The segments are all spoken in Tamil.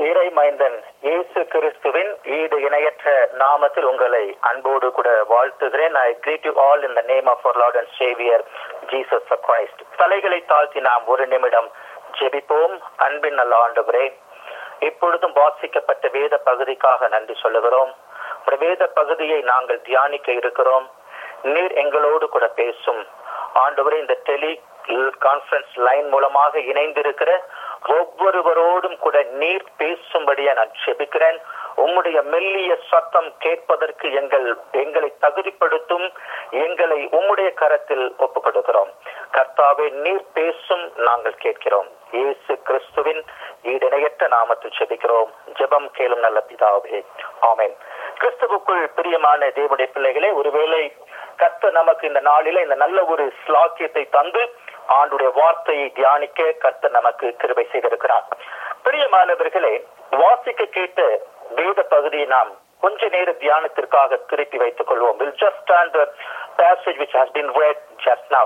இறைமைந்தன் இயேசு கிறிஸ்துவின் ஈடு இணையற்ற நாமத்தில் உங்களை அன்போடு கூட வாழ்த்துகிறேன் I greet you all in the name of our Lord and Saviour Jesus Christ தலைகளை தாழ்த்தி நாம் ஒரு நிமிடம் ஜெபிப்போம் அன்பின் நல்ல ஆண்டவரே இப்பொழுதும் வாசிக்கப்பட்ட வேத பகுதிக்காக நன்றி சொல்லுகிறோம் ஒரு வேத பகுதியை நாங்கள் தியானிக்க இருக்கிறோம் நீர் எங்களோடு கூட பேசும் ஆண்டவரே இந்த டெலி கான்ஃபரன்ஸ் லைன் மூலமாக இணைந்திருக்கிற ஒவ்வொருவரோடும் கூட நீர் பேசும்படியா நான் செபிக்கிறேன் உம்முடைய மெல்லிய சத்தம் கேட்பதற்கு எங்கள் எங்களை தகுதிப்படுத்தும் எங்களை உம்முடைய கரத்தில் ஒப்புக் கொடுக்கிறோம் கர்த்தாவே நீர் பேசும் நாங்கள் கேட்கிறோம் இயேசு கிறிஸ்துவின் ஈடிணையற்ற நாமத்தில் செபிக்கிறோம் ஜெபம் கேளும் நல்ல பிதாவே ஆமென் கிறிஸ்துவுக்குள் பிரியமான தேவனுடைய பிள்ளைகளே ஒருவேளை கர்த்த நமக்கு இந்த நாளில இந்த நல்ல ஒரு ஸ்லாக்கியத்தை தந்து ஆண்டுடைய வார்த்தையை தியானிக்க கர்த்தர் நமக்கு கிருபை செய்திருக்கிறார் பிரியமானவர்களே வாசிக்க கேட்ட வேத பகுதியை நாம் கொஞ்ச நேர தியானத்திற்காக திருப்பி வைத்துக் கொள்வோம் will just stand passage which has been read just now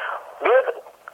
வேத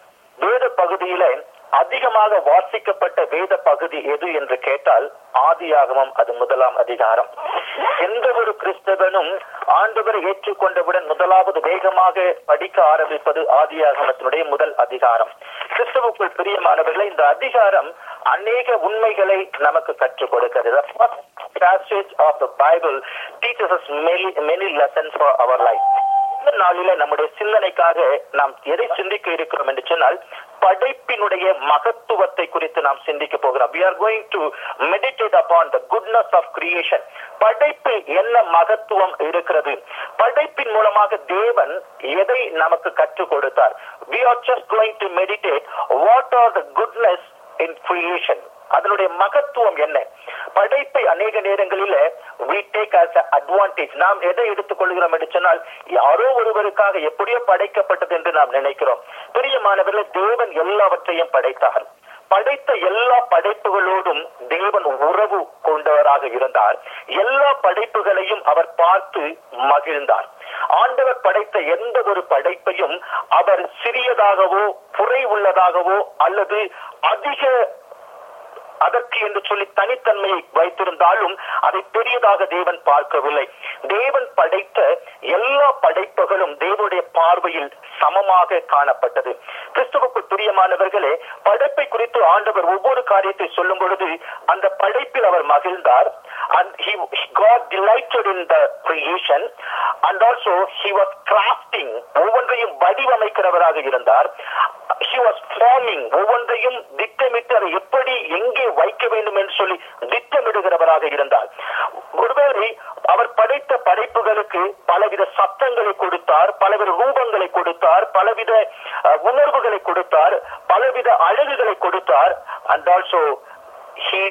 வேத பகுதியில அதிகமாக வாசிக்கப்பட்ட வேத பகுதி எது என்று கேட்டால் ஆதியாகமம் அது முதலாம் அதிகாரம் எந்த ஒரு கிறிஸ்தவனும் ஆண்டவரை ஏற்றுக்கொண்டவுடன் முதலாவது வேகமாக படிக்க ஆரம்பிப்பது ஆதியாகமத்தினுடைய முதல் அதிகாரம் கிறிஸ்தவுக்குள் பிரியமானவர்களை இந்த அதிகாரம் அநேக உண்மைகளை நமக்கு கற்றுக் கொடுக்கிறது passage of the Bible teaches us many many lessons for our life இந்த நாளில நம்முடைய சிந்தனைக்காக நாம் எதை சிந்திக்க இருக்கிறோம் என்று சொன்னால் படைப்பினுடைய மகத்துவத்தை குறித்து நாம் சிந்திக்க போகிறோம் we are going to meditate upon the goodness of creation படைப்பு என்ன மகத்துவம் இருக்கிறது படைப்பின் மூலமாக தேவன் எதை நமக்கு கற்றுக் கொடுத்தார் we are just going to meditate what are the goodness in creation அதனுடைய மகத்துவம் என்ன படைப்பை அநேக நேரங்களில we take as a advantage நாம் எதை எடுத்துக் கொள்கிறோம் என்று சொன்னால் யாரோ ஒருவருக்காக எப்படியோ படைக்கப்பட்டது என்று நாம் நினைக்கிறோம் பிரியமானவர்கள் தேவன் எல்லாவற்றையும் படைத்தார் படைத்த எல்லா படைப்புகளோடும் தேவன் உறவு கொண்டவராக இருந்தார் எல்லா படைப்புகளையும் அவர் பார்த்து மகிழ்ந்தார் ஆண்டவர் படைத்த எந்த ஒரு படைப்பையும் அவர் சிறியதாகவோ குறை உள்ளதாகவோ அல்லது அதிக அதற்கு என்று சொல்லி தனித்தன்மையை வைத்திருந்தாலும் அதை பெரியதாக தேவன் பார்க்கவில்லை தேவன் படைத்த எல்லா படைப்புகளும் தேவனுடைய பார்வையில் சமமாக காணப்பட்டது கிறிஸ்துவுக்குள் பிரியமானவர்களே படைப்பை குறித்து ஆண்டவர் ஒவ்வொரு காரியத்தை சொல்லும் பொழுது அந்த படைப்பில் அவர் மகிழ்ந்தார் and he God delighted in the creation and also he was crafting ஒவ்வொன்றையும் வடிவமைக்கிறவராக இருந்தார் he was forming ஒவ்வொன்றையும் திட்டமிட்டு அதை எப்படி எங்கே வைக்க வேண்டும் என்று சொல்லி திட்டமிடுகிறவராக இருந்தார் ஒருவேளை அவர் படைத்த படைப்புகளுக்கு பலவித சத்தங்களை கொடுத்தார் பலவித ரூபங்களை கொடுத்தார் பலவித உணர்வுகளை கொடுத்தார் பலவித அழகுகளை கொடுத்தார் and also he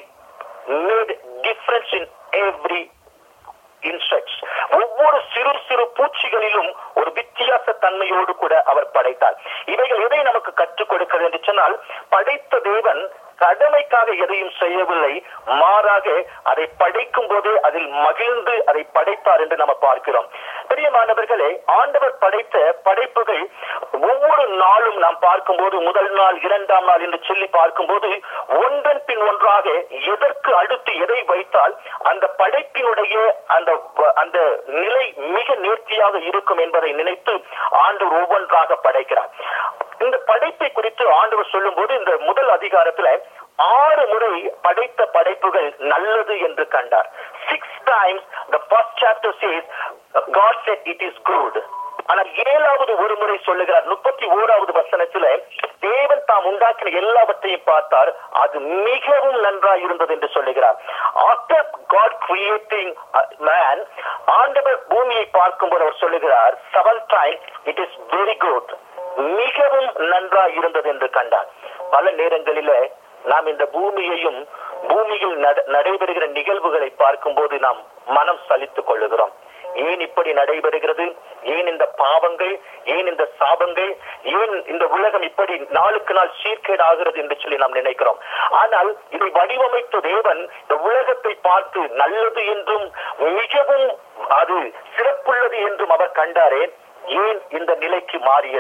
made difference in every insects ஒவ்வொரு சிறு சிறு பூச்சிகளிலும் ஒரு வித்தியாச தன்மையோடு கூட அவர் படைத்தார் இவைகள் எதை நமக்கு கற்றுக் கொடுக்கிறது என்று சொன்னால் படைத்த தேவன் கடமைக்காக எதையும் செய்யவில்லை மாறாக அதை படைக்கும் போதே அதில் மகிழ்ந்து அதை படைத்தார் என்று நம்ம பார்க்கிறோம் பிரியமானவர்களே ஆண்டவர் படைத்த படைப்புகள் ஒவ்வொரு நாளும் நாம் பார்க்கும்போது முதல் நாள் இரண்டாம் நாள் என்று சொல்லி பார்க்கும்போது ஒன்றன் பின் ஒன்றாக எதற்கு அடுத்து எதை வைத்தால் அந்த படைப்பினுடைய அந்த அந்த நிலை மிக நேர்த்தியாக இருக்கும் என்பதை நினைத்து ஆண்டவர் ஒவ்வொன்றாக படைக்கிறார் இந்த படைப்பை குறித்து ஆண்டவர் சொல்லும் போது இந்த முதல் அதிகாரத்துல ஆறு முறை படைத்த படைப்புகள் நல்லது என்று கண்டார் six times the first chapter says God said it is good ஆனால் ஏழாவது ஒரு முறை சொல்லுகிறார் முப்பத்தி ஓராவது வசனத்துல தேவன் தாம் உண்டாக்கின எல்லாவற்றையும் பார்த்தார் அது மிகவும் நன்றாய் இருந்தது என்று சொல்லுகிறார் ஆஃப்டர் காட் கிரியேட்டிங் மேன் ஆண்டவர் பூமியை பார்க்கும்போது அவர் சொல்லுகிறார் seven time it is very good மிகவும் நன்றாய் இருந்தது என்று கண்டார் பல நேரங்களில நாம் இந்த பூமியையும் பூமியில் நடைபெறுகிற நிகழ்வுகளை பார்க்கும்போது நாம் மனம் சலித்துக் கொள்ளுகிறோம் ஏன் இப்படி நடைபெறுகிறது ஏன் இந்த பாவங்கள் ஏன் இந்த சாபங்கள் ஏன் இந்த உலகம் இப்படி நாளுக்கு நாள் சீர்கேடு ஆகிறது என்று சொல்லி நாம் நினைக்கிறோம் ஆனால் இதை வடிவமைத்த தேவன் இந்த உலகத்தை பார்த்து நல்லது என்றும் மிகவும் அது சிறப்புள்ளது என்றும் அவர் கண்டாரே ஏன் இந்த நிலைக்கு மாறியது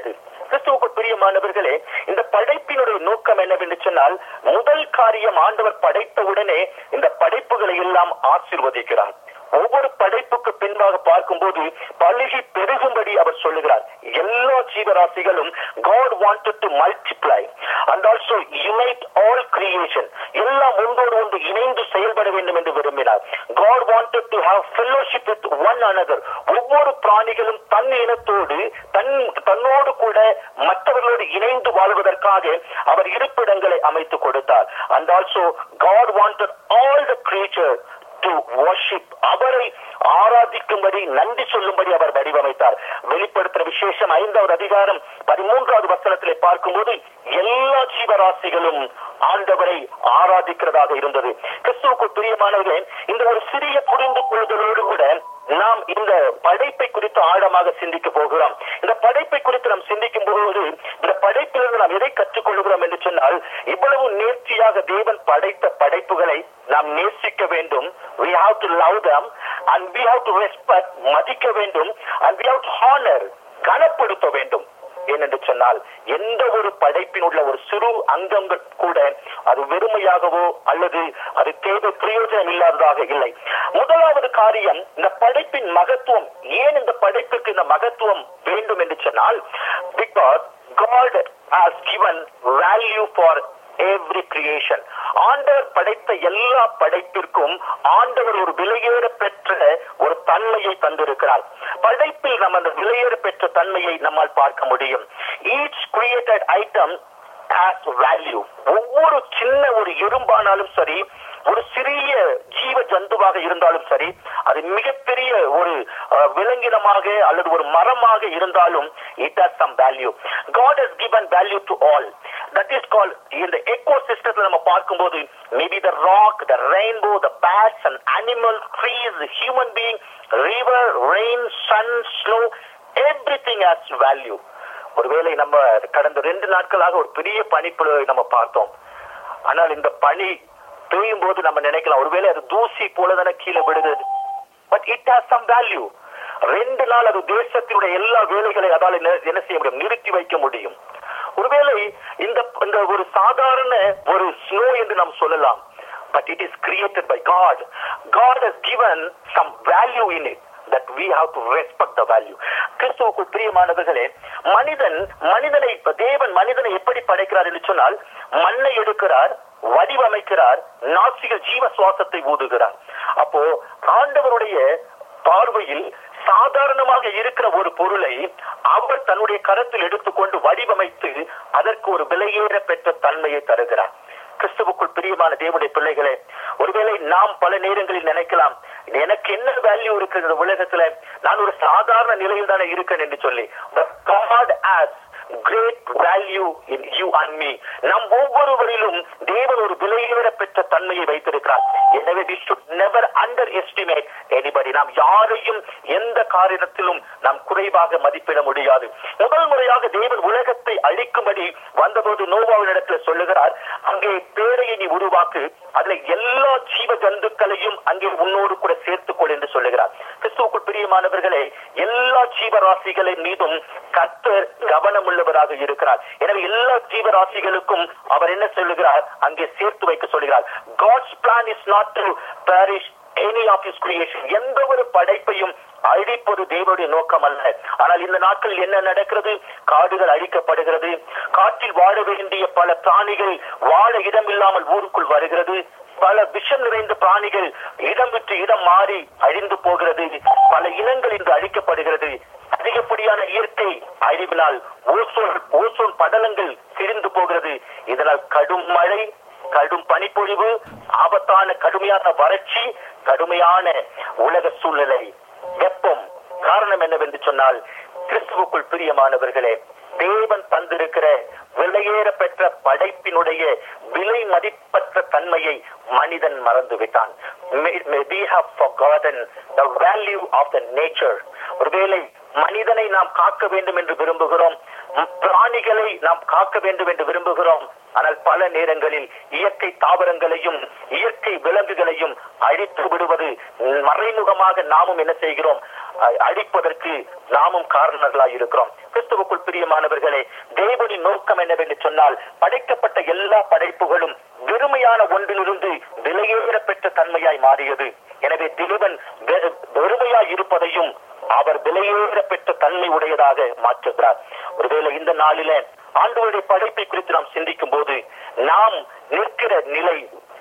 கிறிஸ்துவுக்குள் பிரியமானவர்களே இந்த படைப்பினுடைய நோக்கம் என்னவென்று சொன்னால் முதல் காரியம் ஆண்டவர் படைத்த உடனே இந்த படைப்புகளை எல்லாம் ஆசீர்வதிக்கிறார் ஒவ்வொரு படைப்புக்கு பின்பாக பார்க்கும்போது பழுகி பெருகும்படி அவர் சொல்லுகிறார் எல்லா ஜீவராசிகளும் God wanted to multiply and also unite all creation எல்லாம் ஒன்றோடு ஒன்று இணைந்து செயல்பட வேண்டும் என்று விரும்பினார் God wanted to have fellowship with one another ஒவ்வொரு பிராணிகளும் தன் இனத்தோடு தன் தன்னோடு கூட மற்றவர்களோடு இணைந்து வாழ்வதற்காக அவர் இருப்பிடங்களை அமைத்து கொடுத்தார் and also God wanted all the creatures to worship அவரை ஆராதிக்கும்படி நன்றி சொல்லும்படி அவர் வடிவமைத்தார் வெளிப்படுத்துற விசேஷம் ஐந்தாவது அதிகாரம் பதிமூன்றாவது வசனத்திலே பார்க்கும்போது எல்லா ஜீவராசிகளும் ஆண்டவரை ஆராதிக்கிறதாக இருந்தது கிறிஸ்துவுக்குள் பிரியமானவர்களே இந்த ஒரு சிறிய புரிந்து கொள்ளுதலோடு கூட நாம் இந்த படைப்பை குறித்து ஆழமாக சிந்திக்க போகிறோம் இந்த படைப்பை குறித்து நாம் சிந்திக்கும் போது இந்த படைப்பிலிருந்து நாம் எதை கற்றுக்கொள்கிறோம் என்று சொன்னால் இவ்வளவு நேர்த்தியாக தேவன் படைத்த படைப்புகளை நாம் நேசிக்க வேண்டும் we have to love them and we have to respect மதிக்க வேண்டும் and we have to honor கனப்படுத்த வேண்டும் ஏனென்று சொன்னால் எந்த ஒரு படைப்பின் உள்ள ஒரு சிறு அங்கங்கள் கூட அது வெறுமையாகவோ அல்லது அது தேவை பிரயோஜனம் இல்லாததாக இல்லை முதலாவது காரியம் இந்த படைப்பின் மகத்துவம் ஏன் இந்த படைப்புக்கு இந்த மகத்துவம் வேண்டும் என்று சொன்னால் because God has given value for every creation ஆண்டவர் படைத்த எல்லா படைப்பிற்கும் ஆண்டவர் ஒரு விலையேற பெற்ற ஒரு தன்மையை தந்திருக்கிறார் படைப்பில் நம்ம அந்த விலையேற பெற்ற தன்மையை நம்மால் பார்க்க முடியும் each created item has value ஒவ்வொரு சின்ன ஒரு எறும்பானாலும் சரி ஒரு சிறிய ஜீவ ஜந்துவாக இருந்தாலும் சரி அது மிகப்பெரிய ஒரு அஹ், விலங்கினமாக அல்லது ஒரு மரமாக இருந்தாலும் it has some value God has given value to all that is call இந்த எக்கோ சிஸ்டத்துல நம்ம பார்க்கும்போது maybe the rock the rainbow the bats and animal trees human being river rain sun snow everything has value ஒருவேளை நம்ம கடந்த ரெண்டு நாட்களாக ஒரு பெரிய பனிப்புல நம்ம பார்த்தோம் ஆனால் இந்த பனி பெய்யும் போது நம்ம நினைக்கலாம் ஒருவேளை அது தூசி போல தானே கீழே விடுகிறது but it has some value ரெண்டு நாள் அது தேசத்தினுடைய எல்லா வேலைகளை அதால் என்ன என்ன செய்ய முடியும் நிறுத்தி வைக்க முடியும் ஒருவேளை இந்த இந்த ஒரு சாதாரண ஒரு ஸ்னோ என்று நாம் சொல்லலாம் but it is created by God God has given some value in it that we have to respect the value கிறிஸ்துவுக்குள் பிரியமானவர்களே மனிதன் மனிதனை இப்ப தேவன் மனிதனை எப்படி படைக்கிறார் என்று சொன்னால் மண்ணை எடுக்கிறார் வடிவமைக்கிறார் நாசிகள் ஜீவ சுவாசத்தை ஊதுகிறார் அப்போ ஆண்டவருடைய பார்வையில் சாதாரணமாக இருக்கிற ஒரு பொருளை அவர் தன்னுடைய கரத்தில் எடுத்துக்கொண்டு வடிவமைத்து அதற்கு ஒரு விலையேற பெற்ற தன்மையை தருகிறார் கிறிஸ்துவுக்குள் பிரியமான தேவனுடைய பிள்ளைகளே ஒருவேளை நாம் பல நேரங்களில் நினைக்கலாம் எனக்கு என்ன வேல்யூ இருக்கு இந்த உலகத்துல நான் ஒரு சாதாரண நிலையில் தானே இருக்கேன் என்று சொல்லி But God has great value in you and me நம் ஒவ்வொருவரிலும் தேவன் ஒரு விலையேற பெற்ற தன்மையை வைத்திருக்கிறார் எனவே we should never underestimate anybody நாம் யாரையும் எந்த காரியத்திலும் நாம் குறைவாக மதிப்பிட முடியாது முதல் முறையாக தேவன் உலகத்தை அழிக்கும்படி வந்தபோது நோவாவின் இடத்துல சொல்லுகிறார் அங்கே பேரையை நீ உருவாக்கு அதுல எல்லா ஜீவ ஜந்துக்களையும் அங்கே உன்னோடு கூட சேர்த்துக்கொள் என்று சொல்லுகிறார் கிறிஸ்துவுக்குள் பிரியமானவர்களே எல்லா ஜீவராசிகளின் மீதும் கர்த்தர் கவனம் உள்ளவராக இருக்கிறார் எனவே எல்லா ஜீவராசிகளுக்கும் அவர் என்ன சொல்லுகிறார் அங்கே சேர்த்து வைக்க சொல்லுகிறார் God's plan is not to perish any of his creation எந்த ஒரு படைப்பையும் அழிப்பது தேவனுடைய நோக்கம் அல்ல ஆனால் இந்த நாட்களில் என்ன நடக்கிறது காடுகள் அழிக்கப்படுகிறது காட்டில் வாழ வேண்டிய பல பிராணிகள் வாழ இடம் இல்லாமல் ஊருக்குள் வருகிறது பல விஷம் நிறைந்த பிராணிகள் இடம் விட்டு இடம் மாறி அழிந்து போகிறது பல இனங்கள் இன்று அழிக்கப்படுகிறது அதிகப்படியான இயற்கை அழிவினால் ஓசோன் ஓசோன் படலங்கள் சிரிந்து போகிறது இதனால் கடும் மழை கடும் பனிப்பொழிவு ஆபத்தான கடுமையான வறட்சி கடுமையான உலக சூழ்நிலை வெப்பம் காரணம் என்னவென்று சொன்னால் கிறிஸ்துவுக்குள் பிரியமானவர்களே தேவன் தந்திருக்கிற விலையேற பெற்ற படைப்பினுடைய விலை மதிப்பற்ற தன்மையை மனிதன் மறந்து விட்டான் May- may we have forgotten the value of the nature ஒருவேளை மனிதனை நாம் காக்க வேண்டும் என்று விரும்புகிறோம் ம், பிராணிகளை நாம் காக்க வேண்டும் என்று விரும்புகிறோம் ஆனால் பல நேரங்களில் இயற்கை தாவரங்களையும் இயற்கை விலங்குகளையும் அழித்து விடுவது மறைமுகமாக நாமும் என்ன செய்கிறோம் அ- அழிப்பதற்கு நாமும் காரணர்களாய் இருக்கிறோம் கிறிஸ்துவுக்குள் பிரியமானவர்களே தேவனின் நோக்கம் என்னவென்று சொன்னால் படைக்கப்பட்ட எல்லா படைப்புகளும் வெறுமையான ஒன்றிலிருந்து விலையேற பெற்ற தன்மையாய் மாறியது எனவே தேவன் வெ- வெறுமையாய் இருப்பதையும் அவர் விலையேற பெற்ற தன்மை உடையதாக மாற்றுகிறார் ஒருவேளை இந்த நாளில ஆண்டவருடைய படைப்பை குறித்து நாம் சிந்திக்கும் போது நாம் நிற்கிற நிலை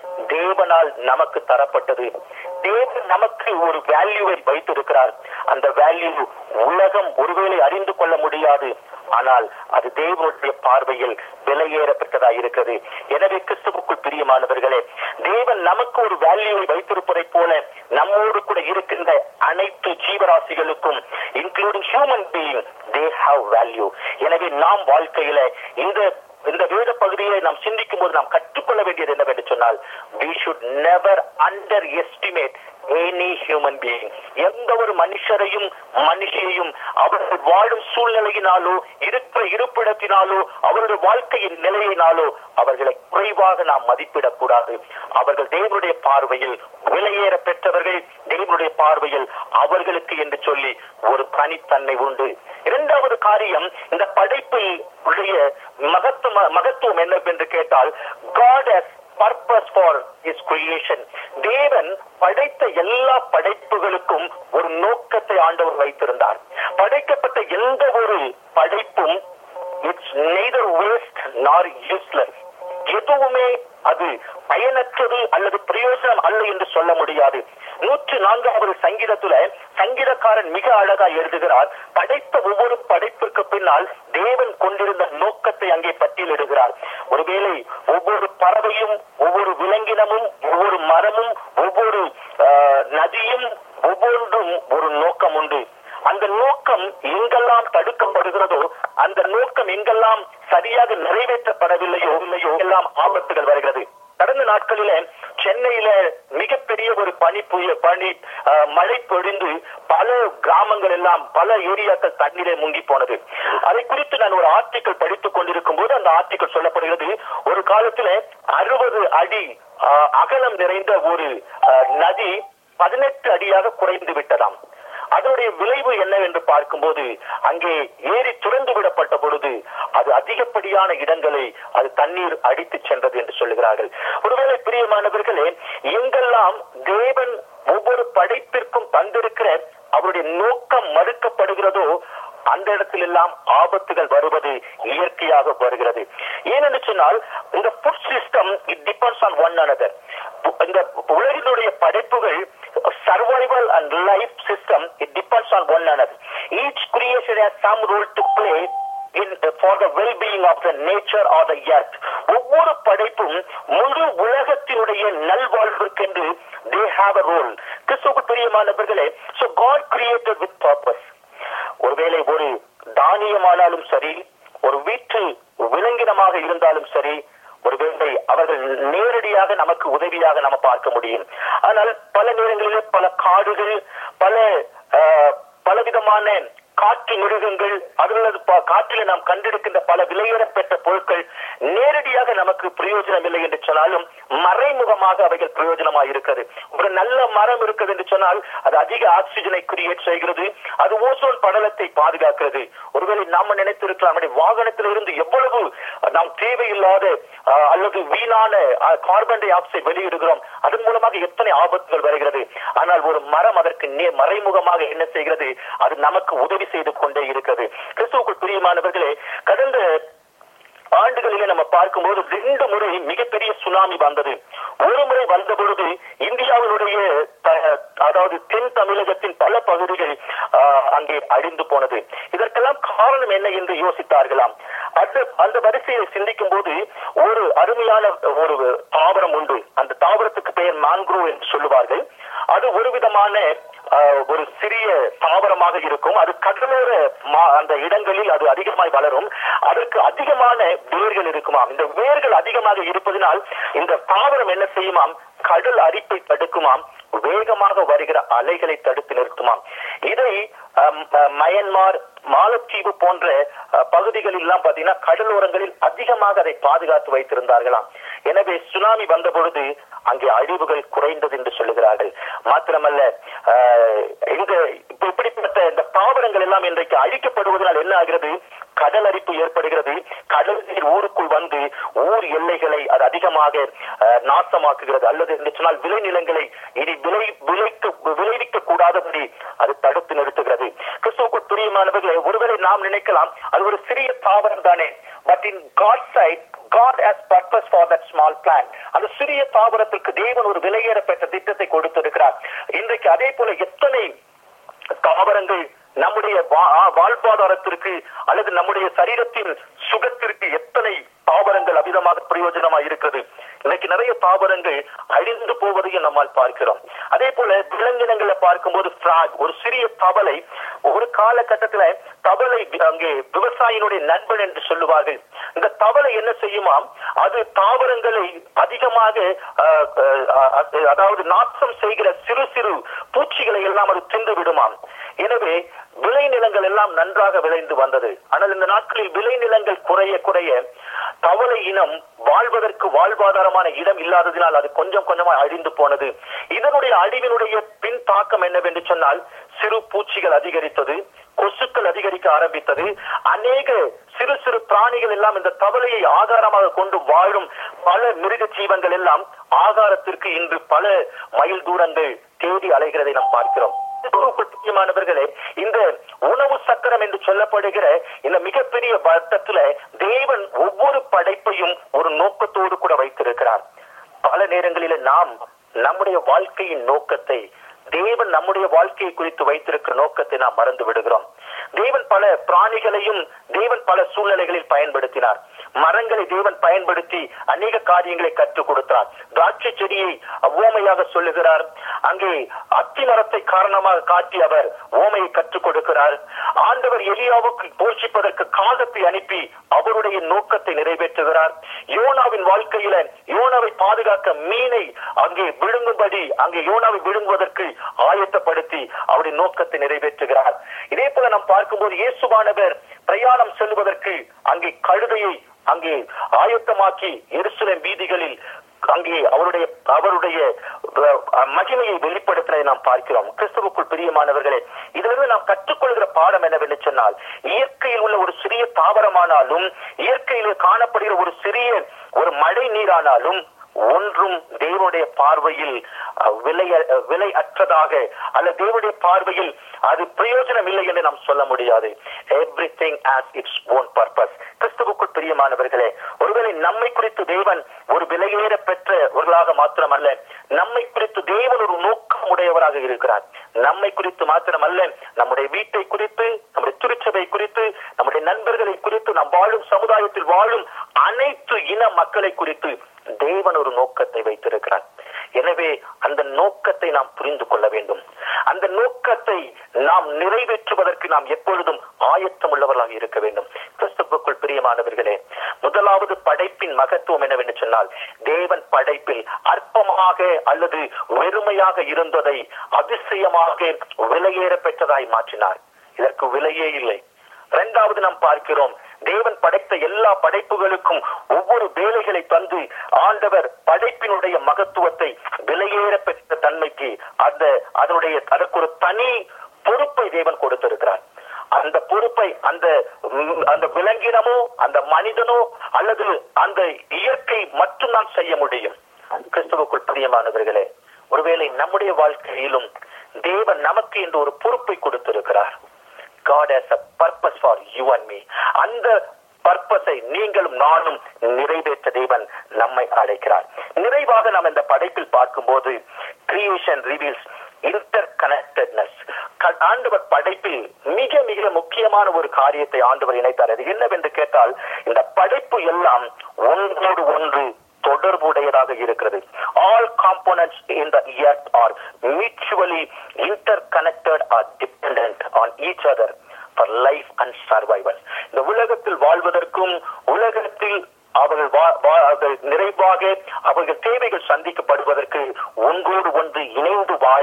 தேவனால் நமக்கு தரப்பட்டது தேவன் நமக்கு ஒரு வேல்யூவை வைத்திருக்கிறார் அந்த வேல்யூ உலகம் ஒருவேளை அறிந்து கொள்ள முடியாது ஆனால் அது தேவனுடைய பார்வையில் விலையேறப்பட்டதா இருக்கிறது எனவே கிறிஸ்துவுக்குள் பிரியமானவர்களே தேவன் நமக்கு ஒரு வேல்யூவை வைத்திருப்பதைப் போல நம்மோடு கூட இருக்கின்ற அனைத்து ஜீவராசிகளுக்கும் including human being they have value எனவே நாம் வாழ்க்கையில இந்த இந்த வேத பகுதியை நாம் சிந்திக்கும் போது நாம் கற்றுக்கொள்ள வேண்டியது என்னவென்று சொன்னால் we should never underestimate any human being எந்த ஒரு மனுஷரையும் மனுஷியையும் அவர்கள் வாழும் சூழ்நிலையினாலோ இருக்கிற இருப்பிடத்தினாலோ அவருடைய வாழ்க்கையின் நிலையினாலோ அவர்களை குறைவாக நாம் மதிப்பிடக் கூடாது அவர்கள் தேவனுடைய பார்வையில் விலையேற பெற்றவர்கள் தேவனுடைய பார்வையில் அவர்களுக்கு என்று சொல்லி ஒரு தனித்தன்மை உண்டு இரண்டாவது காரியம் இந்த படைப்பில் உடைய மகத்துவ மகத்துவம் என்னவென்று கேட்டால் God has purpose for his creation தேவன் படைத்த எல்லா படைப்புகளுக்கும் ஒரு நோக்கத்தை ஆண்டவர் வைத்திருந்தார் படைக்கப்பட்ட எந்த ஒரு படைப்பும் it's neither waste nor useless எதுவுமே அது பயனற்றது அல்லது பிரயோஜனம் அல்ல என்று சொல்ல முடியாது நூற்று நான்காவது சங்கீதத்துல சங்கீதக்காரன் மிக அழகா எழுதுகிறார் படைத்த ஒவ்வொரு படைப்பிற்கு பின்னால் தேவன் கொண்டிருந்த நோக்கத்தை அங்கே பட்டியலிடுகிறார் ஒருவேளை ஒவ்வொரு பறவையும் ஒவ்வொரு விலங்கினமும் ஒவ்வொரு மரமும் ஒவ்வொரு ஆஹ், நதியும் ஒவ்வொன்றும் ஒரு நோக்கம் உண்டு அந்த நோக்கம் எங்கெல்லாம் தடுக்கப்படுகிறதோ அந்த நோக்கம் எங்கெல்லாம் சரியாக நிறைவேற்றப்படவில்லையோ இல்லையோ எல்லாம் ஆபத்துகள் வருகிறது கடந்த நாட்களில சென்னையில மிகப்பெரிய ஒரு பனி புய பனி ஆஹ், மழை பொழிந்து பல கிராமங்கள் எல்லாம் பல ஏரியாக்கள் தண்ணீரை முங்கி போனது அதை குறித்து நான் ஒரு ஆர்டிக்கல் படித்துக் கொண்டிருக்கும் போது அந்த ஆர்டிக்கல் சொல்லப்படுகிறது ஒரு காலத்துல அறுபது அடி ஆஹ், அகலம் நிறைந்த ஒரு ஆஹ், நதி பதினெட்டு அடியாக குறைந்து விட்டதாம் அதனுடைய விளைவு என்னவென்று பார்க்கும்போது அங்கே ஏரி துறந்து விடப்பட்ட பொழுது அது அதிகப்படியான இடங்களை அது தண்ணீர் அடித்து சென்றது என்று சொல்லுகிறார்கள் ஒருவேளை பிரியமானவர்களே எங்கெல்லாம் தேவன் ஒவ்வொரு படைப்பிற்கும் தந்திருக்கிற அவருடைய நோக்கம் மறுக்கப்படுகிறதோ அந்த இடத்திலெல்லாம் ஆபத்துகள் வருவது இயற்கையாக வருகிறது ஏனென்று சொன்னால் இந்த food system it depends on one another இந்த உலகினுடைய படைப்புகள் survival and life system it depends on one another each creation has some role to play in for the well-being of the nature or the earth ஒவ்வொரு படைப்பும் முழு உலகத்தினுடைய நல்வாழ்விற்கென்று they have a role கிறிஸ்துவுக்கு பிரியமானவர்களே so God created with purpose ஒருவேளை ஒரு தானியமானாலும் சரி ஒரு வீட்டு விலங்கினமாக இருந்தாலும் சரி ஒருவேளை அவர்கள் நேரடியாக நமக்கு உதவியாக நம்ம பார்க்க முடியும் ஆனால் பல நேரங்களிலே பல காடுகள் பல ஆஹ், பலவிதமான காற்று மிருகங்கள் அல்லது ப- காற்றிலே நாம் கண்டெடுக்கின்ற பல விலையேறப் பெற்ற பொருட்கள் நேரடியாக நமக்கு பிரயோஜனம் இல்லை என்று சொன்னாலும் மறைமுகமாக அவைகள் பிரயோஜனமாக இருக்கிறது ஒரு நல்ல மரம் இருக்குது என்று சொன்னால் அது அதிக ஆக்சிஜனை கிரியேட் செய்கிறது அது ஓசோன் படலத்தை பாதுகாக்கிறது ஒருவேளை நாம நினைத்திருக்கலாம் நம்முடைய வாகனத்தில் இருந்து எவ்வளவு நாம் தேவையில்லாத ஆஹ், அல்லது வீணான கார்பன் டை ஆக்சைடு வெளியிடுகிறோம் அதன் மூலமாக எத்தனை ஆபத்துகள் வருகிறது ஆனால் ஒரு மரம் அதற்கு நே- மறைமுகமாக என்ன செய்கிறது அது நமக்கு உதவி செய்து கொண்டே இருக்கிறது கிறிஸ்துவுக்குள் பிரியமானவர்களே கடந்த ஆண்டுகளிலே நம்ம பார்க்கும்போது ரெண்டு முறை மிகப்பெரிய சுனாமி வந்தது ஒரு முறை வந்த பொழுது இந்தியாவினுடைய த- அதாவது தென் தமிழகத்தின் பல பகுதிகள் ஆஹ், அங்கே அழிந்து போனது இதற்கெல்லாம் காரணம் என்ன என்று யோசித்தார்களாம் அந்த அந்த வரிசையை சிந்திக்கும் போது ஒரு அருமையான ஒரு தாவரம் உண்டு அந்த தாவரத்துக்கு பெயர் மான்க்ரோ என்று சொல்லுவார்கள் அது ஒரு விதமான ஆஹ், ஒரு சிறிய தாவரமாக இருக்கும் அது கடலோர மா- அந்த இடங்களில் அது அதிகமாய் வளரும் அதற்கு அதிகமான வேர்கள் இருக்குமாம் இந்த வேர்கள் அதிகமாக இருப்பதனால் இந்த தாவரம் என்ன செய்யுமாம் கடல் அரிப்பை தடுக்குமாம் வேகமாக வருகிற அலைகளை தடுத்து நிறுத்துமாம் இதை அம், அஹ், மயன்மார் மாலத்தீவு போன்ற அஹ், பகுதிகளில் எல்லாம் பாத்தீங்கன்னா கடலோரங்களில் அதிகமாக அதை பாதுகாத்து வைத்திருந்தார்களாம் எனவே சுனாமி வந்த பொழுது அங்கே அழிவுகள் குறைந்தது என்று சொல்லுகிறார்கள் மாத்திரமல்ல அஹ், இந்த இப்ப இப்படிப்பட்ட இந்த தாவரங்கள் எல்லாம் இன்றைக்கு அழிக்கப்படுவதனால் என்ன ஆகிறது கடல் அரிப்பு ஏற்படுகிறது கடல் நீர் ஊருக்குள் வந்து ஊர் எல்லைகளை அது அதிகமாக அஹ், நாசமாக்குகிறது அல்லது என்று சொன்னால் விளைநிலங்களை இனி விளை விளைக்க விளைவிக்க கூடாதபடி அது தடுத்து நிறுத்துகிறது கிறிஸ்துவுக்குள் பிரியமானவர்களே ஒருவேளை நாம் நினைக்கலாம் அது ஒரு சிறிய தாவரம் தானே but in God side God has purpose for that small plan அந்த சிறிய தாவரத்திற்கு தேவன் ஒரு விலையேறப்பட்ட திட்டத்தை கொடுத்திருக்கிறார் இன்றைக்கு அதே போல எத்தனை தாவரங்கள் நம்முடைய வா- ஆ, வாழ்வாதாரத்திற்கு அல்லது நம்முடைய சரீரத்தின் சுகத்திற்கு எத்தனை தாவரங்கள் அவிதமாக பிரயோஜனமாக இருக்கிறது இன்னைக்கு நிறைய தாவரங்கள் அழிந்து போவதையும் நம்மால் பார்க்கிறோம் அதே போல விலங்கினங்களை பார்க்கும்போது frog, ஒரு சிறிய தவளை ஒரு காலகட்டத்துல தவளை வி- அங்கே விவசாயினுடைய நண்பன் என்று சொல்லுவார்கள் இந்த தவளை என்ன செய்யுமாம் அது தாவரங்களை அதிகமாக அஹ், அஹ், அஹ், அதாவது நாசம் செய்கிற சிறு சிறு பூச்சிகளை எல்லாம் அது தின்று விடுமாம் எனவே விளைநிலங்கள் எல்லாம் நன்றாக விளைந்து வந்தது ஆனால் இந்த நாட்களில் விளைநிலங்கள் குறைய குறைய தவளை இனம் வாழ்வதற்கு வாழ்வாதாரமான இடம் இல்லாததினால் அது கொஞ்சம் கொஞ்சமா அழிந்து போனது இதனுடைய அழிவினுடைய பின் தாக்கம் என்னவென்று சொன்னால் சிறு பூச்சிகள் அதிகரித்தது கொசுக்கள் அதிகரிக்க ஆரம்பித்தது அநேக சிறு சிறு பிராணிகள் எல்லாம் இந்த தவளையை ஆதாரமாக கொண்டு வாழும் பல மிருக ஜீவன்கள் எல்லாம் ஆகாரத்திற்கு இன்று பல மைல் தூரங்கள் தேடி அலைகிறதை நாம் பார்க்கிறோம் கிறிஸ்துவுக்குள் பிரியமானவர்களே இந்த உணவு சக்கரம் என்று சொல்லப்படுகிற இந்த மிகப்பெரிய வட்டத்துல தேவன் ஒவ்வொரு படைப்பையும் ஒரு நோக்கத்தோடு கூட வைத்திருக்கிறார் பல நேரங்களில நாம் நம்முடைய வாழ்க்கையின் நோக்கத்தை தேவன் நம்முடைய வாழ்க்கையை குறித்து வைத்திருக்கிற நோக்கத்தை நாம் மறந்து விடுகிறோம் தேவன் பல பிராணிகளையும் தேவன் பல சூழ்நிலைகளில் பயன்படுத்தினார் மரங்களை தேவன் பயன்படுத்தி அநேக காரியங்களை கற்றுக் கொடுத்தார் திராட்சை செடியை ஓமையாக சொல்லுகிறார் அங்கே அத்தி மரத்தை காரணமாக காட்டி அவர் ஓமையை கற்றுக் கொடுக்கிறார் ஆண்டவர் எலியாவுக்கு போஷிப்பதற்கு காகத்தை அனுப்பி அவருடைய நோக்கத்தை நிறைவேற்றுகிறார் யோனாவின் வாழ்க்கையில யோனாவை பாதுகாக்க மீனை அங்கே விழுங்கும்படி அங்கே யோனாவை விழுங்குவதற்கு ஆயத்தப்படுத்தி அவருடைய நோக்கத்தை நிறைவேற்றுகிறார் இதே போல நாம் பார்க்கும்போது இயேசுவானவர் பிரயாணம் செல்வதற்கு அங்கே கழுதையை அங்கே ஆயத்தமாக்கி எருசலேம் வீதிகளில் அங்கே அவருடைய அவருடைய அஹ், மகிமையை வெளிப்படுத்தினதை நாம் பார்க்கிறோம் கிறிஸ்துவுக்குள் பிரியமானவர்களே இதிலிருந்து நாம் கற்றுக்கொள்கிற பாடம் என்னவென்று சொன்னால் இயற்கையில் உள்ள ஒரு சிறிய தாவரமானாலும் இயற்கையில் காணப்படுகிற ஒரு சிறிய ஒரு மழை நீரானாலும் ஒன்றும் தேவனுடைய பார்வையில் அஹ், விலை அஹ், விலை அற்றதாக அல்ல தேவனுடைய பார்வையில் அது பிரயோஜனம் இல்லை என்று நாம் சொல்ல முடியாது everything has its own purpose கிறிஸ்துவுக்குள் பிரியமானவர்களே ஒருவேளை நம்மை குறித்து தேவன் ஒரு விலையேற பெற்றவர்களாக மாத்திரமல்ல நம்மை குறித்து தேவன் ஒரு நோக்கம் உடையவராக இருக்கிறார் நம்மை குறித்து மாத்திரமல்ல நம்முடைய வீட்டை குறித்து நம்முடைய திருச்சபை குறித்து நம்முடைய நண்பர்களை குறித்து நாம் வாழும் சமுதாயத்தில் வாழும் அனைத்து இன மக்களை குறித்து தேவன் ஒரு நோக்கத்தை வைத்திருக்கிறார் எனவே அந்த நோக்கத்தை நாம் புரிந்து கொள்ள வேண்டும் அந்த நோக்கத்தை நாம் நிறைவேற்றுவதற்கு நாம் எப்பொழுதும் ஆயத்தம் உள்ளவர்களாக இருக்க வேண்டும் கிறிஸ்துவுக்குள் பிரியமானவர்களே முதலாவது படைப்பின் மகத்துவம் என்னவென்று சொன்னால் தேவன் படைப்பில் அற்பமாக அல்லது வெறுமையாக இருந்ததை அதிசயமாக விலையேற பெற்றதாய் மாற்றினார் இதற்கு விலையே இல்லை இரண்டாவது நாம் பார்க்கிறோம் தேவன் படைத்த எல்லா படைப்புகளுக்கும் ஒவ்வொரு வேலைகளை தந்து ஆண்டவர் படைப்பினுடைய மகத்துவத்தை விலையேற பெற்ற தன்மைக்கு அந்த அதனுடைய அதற்கு ஒரு தனி பொறுப்பை தேவன் கொடுத்திருக்கிறார் அந்த பொறுப்பை அந்த ம், அந்த விலங்கினமோ அந்த மனிதனோ அல்லது அந்த இயற்கை மட்டும்தான் செய்ய முடியும் கிறிஸ்துவுக்குள் பிரியமானவர்களே ஒருவேளை நம்முடைய வாழ்க்கையிலும் தேவன் நமக்கு என்று ஒரு பொறுப்பை கொடுத்திருக்கிறார் God has a purpose for you and me. அந்த பர்பஸை நீங்களும் நானும் நிறைவேற்ற தேவன் நம்மை அழைக்கிறார் நிறைவாக நாம் இந்த படைப்பில் பார்க்கும்போது கிரியேஷன் ரிவீல்ஸ் இன்டர் கனெக்டட்னஸ் ஆண்டவர் படைப்பில் மிக மிக முக்கியமான ஒரு காரியத்தை ஆண்டவர் இணைத்தார் அது என்னவென்று கேட்டால் இந்த படைப்பு எல்லாம் ஒன்றோடு ஒன்று தொடர்புடையதாக இருக்கிறது all components in the earth are mutually interconnected or depend on each other for life and survival இந்த உலகத்தில் வாழ்வதற்கும் உலகத்தில் அவர்கள் வா- வா- அவர்கள் நிறைவாக அவர்கள் தேவைகள் சந்திக்கப்படுவதற்கு ஒன்றோடு ஒன்று இணைந்து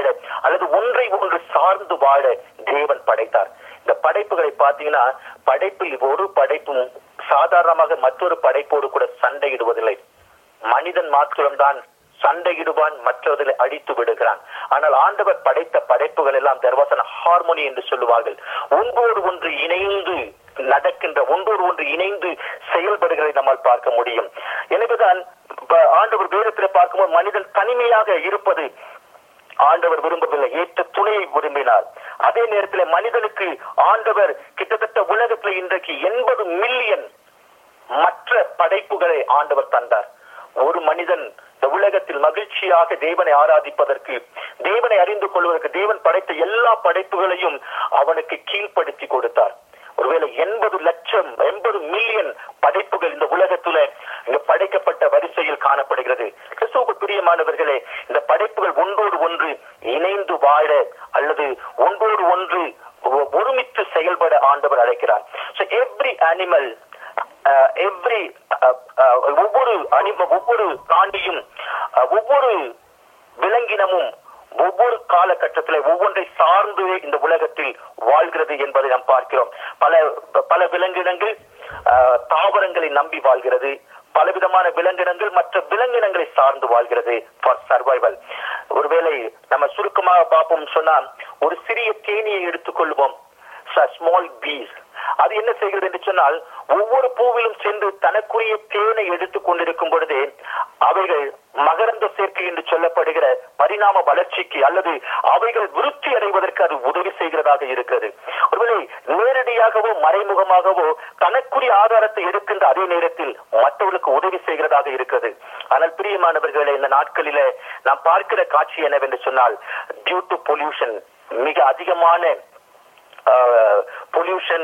அல்லது ஒன்றை ஒன்று சார்ந்து வாழ தேவன் படைத்தார் இந்த படைப்புகளை பார்த்தீங்கன்னா படைப்பில் ஒரு படைப்பும் சாதாரணமாக மற்றொரு படைப்போடு கூட சண்டையிடுவதில்லை மனிதன் மாத்திரம்தான் சண்டையிடுவான் மற்றவர்களை அடித்து விடுகிறான் ஆனால் ஆண்டவர் படைத்த படைப்புகள் எல்லாம் தர்வாசன ஹார்மோனி என்று சொல்லுவார்கள் ஒன்றோடு ஒன்று இணைந்து நடக்கின்ற ஒன்றோடு ஒன்று இணைந்து செயல்படுகிறதை நம்மால் பார்க்க முடியும் எனவேதான் ப- ஆண்டவர் வேதத்தில் பார்க்கும்போது மனிதன் தனிமையாக இருப்பது ஆண்டவர் விரும்பவில்லை ஏற்ற துணையை விரும்பினார் அதே நேரத்தில் மனிதனுக்கு ஆண்டவர் கிட்டத்தட்ட உலகத்தில் இன்றைக்கு எண்பது மில்லியன் மற்ற படைப்புகளை ஆண்டவர் தந்தார் ஒரு மனிதன் இந்த உலகத்தில் மகிழ்ச்சியாக தேவனை ஆராதிப்பதற்கு தேவனை அறிந்து கொள்வதற்கு தேவன் படைத்த எல்லா படைப்புகளையும் அவனுக்கு கீழ்ப்படுத்தி கொடுத்தார் ஒருவேளை எண்பது லட்சம் எண்பது மில்லியன் படைப்புகள் இந்த உலகத்துல இங்க படைக்கப்பட்ட வரிசையில் காணப்படுகிறது கிறிஸ்துவுக்கு பிரியமானவர்களே இந்த படைப்புகள் ஒன்றோடு ஒன்று இணைந்து வாழ அல்லது ஒன்றோடு ஒன்று ஒ- ஒருமித்து செயல்பட ஆண்டவர் அழைக்கிறார் so every animal எவ்ரி ஒவ்வொரு அனிம ஒவ்வொரு பிராணியும் அஹ், ஒவ்வொரு விலங்கினமும் ஒவ்வொரு காலகட்டத்தில் ஒவ்வொன்றை சார்ந்து இந்த உலகத்தில் வாழ்கிறது என்பதை நாம் பார்க்கிறோம் பல பல விலங்கினங்கள் அஹ், தாவரங்களை நம்பி வாழ்கிறது பலவிதமான விலங்கினங்கள் மற்ற விலங்கினங்களை சார்ந்து வாழ்கிறது ஃபார் சர்வைவல் ஒருவேளை நம்ம சுருக்கமாக பார்ப்போம் சொன்னா ஒரு சிறிய தேனியை எடுத்துக்கொள்வோம் ஸ்மால் பீஸ் அது என்ன செய்கிறது என்று சொன்னால் ஒவ்வொரு பூவிலும் சென்று தனக்குரிய தேனை எடுத்துக் கொண்டிருக்கும் பொழுதே அவைகள் மகரந்த சேர்க்கை என்று சொல்லப்படுகிற பரிணாம வளர்ச்சிக்கு அல்லது அவைகள் விருத்தி அடைவதற்கு அது உதவி செய்கிறதாக இருக்கிறது ஒருவேளை நேரடியாகவோ மறைமுகமாகவோ தனக்குரிய ஆதாரத்தை எடுக்கின்ற அதே நேரத்தில் மற்றவர்களுக்கு உதவி செய்கிறதாக இருக்கிறது ஆனால் பிரியமானவர்களே இந்த நாட்களிலே நாம் பார்க்கிற காட்சி என்னவென்று சொன்னால் டியூ டு பொல்யூஷன் மிக அதிகமான பொல்யூஷன்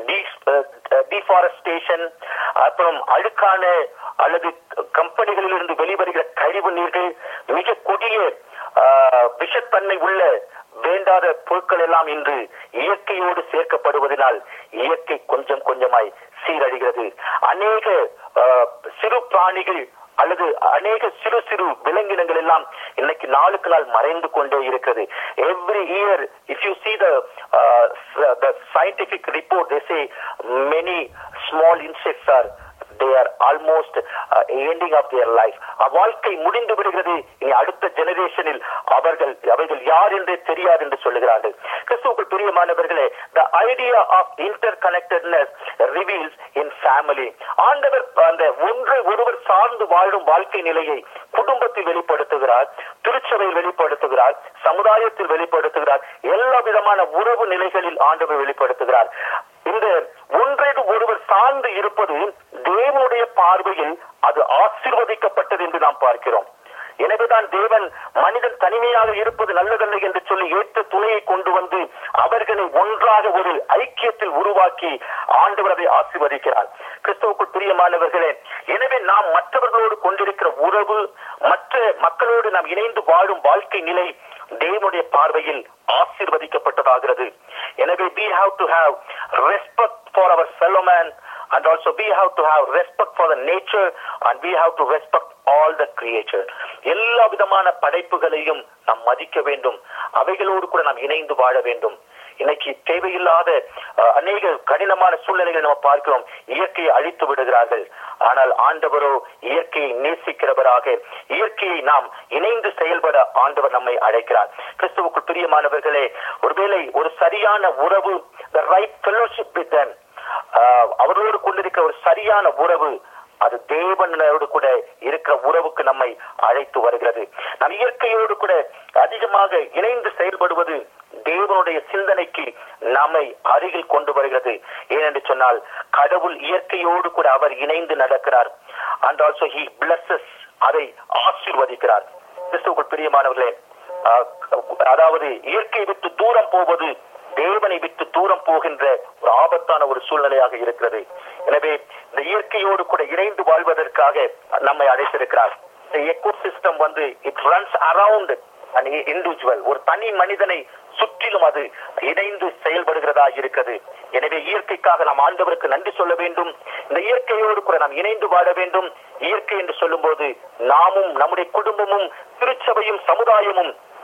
டிஃபாரஸ்டேஷன் அப்புறம் அழுக்கான அல்லது கம்பெனிகளிலிருந்து வெளிவருகிற கழிவு நீர்கள் மிக கொடிய ஆஹ், விஷத்தன்மை உள்ள வேண்டாத பொருட்கள் எல்லாம் இன்று இயற்கையோடு சேர்க்கப்படுவதனால் இயற்கை கொஞ்சம் கொஞ்சமாய் சீரழிகிறது அநேக ஆஹ், சிறு பிராணிகள் அல்லது அநேக சிறு சிறு விலங்கினங்கள் எல்லாம் இன்னைக்கு நாளுக்கு நாள் மறைந்து கொண்டே இருக்கிறது every year if you see the uh, the scientific report they say many small insects are they are almost uh, ending of their life uh வாழ்க்கை முடிந்து விடுகிறது இனி அடுத்த ஜெனரேஷனில் அவர்கள் அவைகள் யார் என்றே தெரியாது என்று சொல்லுகிறார்கள் கிறிஸ்துவுக்குள் பிரியமானவர்களே the idea of interconnectedness reveals in family ஆண்டவர் அந்த ஒன்றை ஒருவர் சார்ந்து வாழும் வாழ்க்கை நிலையை குடும்பத்தில் வெளிப்படுத்துகிறார் திருச்சபையில் வெளிப்படுத்துகிறார் சமுதாயத்தில் வெளிப்படுத்துகிறார் எல்லா விதமான உறவு நிலைகளில் ஆண்டவர் வெளிப்படுத்துகிறார் இந்த ஒன்றைடு ஒருவர் சார்ந்து இருப்பது தேவனுடைய பார்வையில் அது ஆசீர்வதிக்கப்பட்டது என்று நாம் பார்க்கிறோம் எனவேதான் தேவன் மனிதன் தனிமையாக இருப்பது நல்லதல்ல என்று சொல்லி ஏற்ற துணையை கொண்டு வந்து அவர்களை ஒன்றாக ஒரு ஐக்கியத்தில் உருவாக்கி ஆண்டவர் அதை ஆசீர்வதிக்கிறார் கிறிஸ்துவுக்குள் பிரியமானவர்களே எனவே நாம் மற்றவர்களோடு கொண்டிருக்கிற உறவு மற்ற மக்களோடு நாம் இணைந்து வாழும் வாழ்க்கை நிலை தேவனுடைய பார்வையில் ஆசீர்வதிக்கப்பட்டதாகிறது எனவே we have to have respect for our fellow man and also we have to have respect for the nature and we have to respect all the creature எல்லா விதமான படைப்புகளையும் நாம் மதிக்க வேண்டும் அவைகளோடு கூட நாம் இணைந்து வாழ வேண்டும் இன்னைக்கு தேவையில்லாத அஹ், அநேக கடினமான சூழ்நிலைகளை நம்ம பார்க்கிறோம் இயற்கையை அழித்து விடுகிறார்கள் ஆனால் ஆண்டவரோ இயற்கையை நேசிக்கிறவராக இயற்கையை நாம் இணைந்து செயல்பட ஆண்டவர் நம்மை அழைக்கிறார் கிறிஸ்துவுக்குள் பிரியமானவர்களே ஒருவேளை ஒரு சரியான உறவு the right fellowship with them ஆஹ் அவர்களோடு கொண்டிருக்கிற ஒரு சரியான உறவு அது தேவனோடு கூட இருக்கிற உறவுக்கு நம்மை அழைத்து வருகிறது நம் இயற்கையோடு கூட அதிகமாக இணைந்து செயல்படுவது தேவனுடைய சிந்தனைக்கு நம்மை அருகில் கொண்டு வருகிறது ஏனென்று சொன்னால் கடவுள் இயற்கையோடு கூட அவர் இணைந்து நடக்கிறார் அண்ட் ஆல்சோ ஹி blesses அதை ஆசீர்வதிக்கிறார் கிறிஸ்துவுக்குள் பிரியமானவர்களே ஆஹ் அதாவது இயற்கை விட்டு தூரம் போவது தேவனை விட்டு தூரம் போகின்ற ஒரு ஆபத்தான ஒரு சூழ்நிலையாக இருக்கிறது எனவே இந்த இயற்கையோடு கூட இணைந்து வாழ்வதற்காக நம்மை அழைத்திருக்கிறார் இந்த எக்கோ சிஸ்டம் வந்து it runs around an individual ஒரு தனி மனிதனை சுற்றிலும் அது இணைந்து செயல்படுகிறதா இருக்கிறது எனவே இயற்கைக்காக நாம் ஆண்டவருக்கு நன்றி சொல்ல வேண்டும் இந்த இயற்கையோடு கூட நாம் இணைந்து வாழ வேண்டும் இயற்கை என்று சொல்லும்போது நாமும் நம்முடைய குடும்பமும் திருச்சபையும் சமுதாயமும்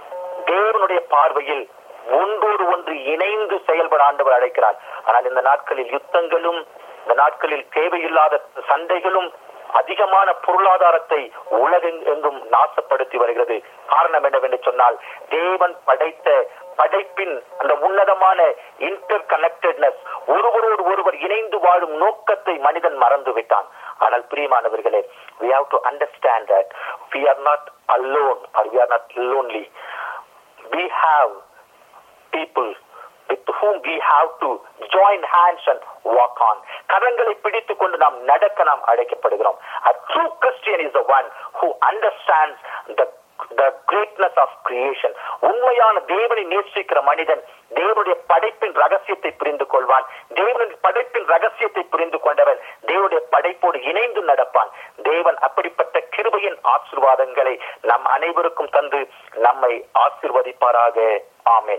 தேவனுடைய பார்வையில் ஒன்றோடு ஒன்று இணைந்து செயல்பட ஆண்டவர் அழைக்கிறார் ஆனால் இந்த நாட்களில் யுத்தங்களும் இந்த நாட்களில் தேவையில்லாத சண்டைகளும் அதிகமான பொருளாதாரத்தை உலகெங்கும் நாசப்படுத்தி வருகிறது காரணம் என்னவென்று சொன்னால் தேவன் படைத்த படைப்பின் அந்த உன்னதமான இன்டர் கனெக்டட்னஸ் ஒருவரோடு ஒருவர் இணைந்து வாழும் நோக்கத்தை மனிதன் மறந்து விட்டான் ஆனால் பிரியமானவர்களே we have to understand that we are not alone or we are not lonely we have people with whom we have to join hands and walk on கரங்களை பிடித்துக் கொண்டு நாம் நடக்க நாம் அழைக்கப்படுகிறோம் a true christian is the one who understands the the greatness of creation உண்மையான தேவனை நேசிக்கிற மனிதன் தேவனுடைய படைப்பின் ரகசியத்தை புரிந்து கொள்வான் தேவனுடைய படைப்பின் ரகசியத்தை புரிந்து கொண்டவன் தேவனுடைய படைப்போடு இணைந்து நடப்பான் தேவன் அப்படிப்பட்ட கிருபையின் ஆசீர்வாதங்களை நம் அனைவருக்கும் தந்து நம்மை ஆசீர்வதிப்பாராக ஆமென்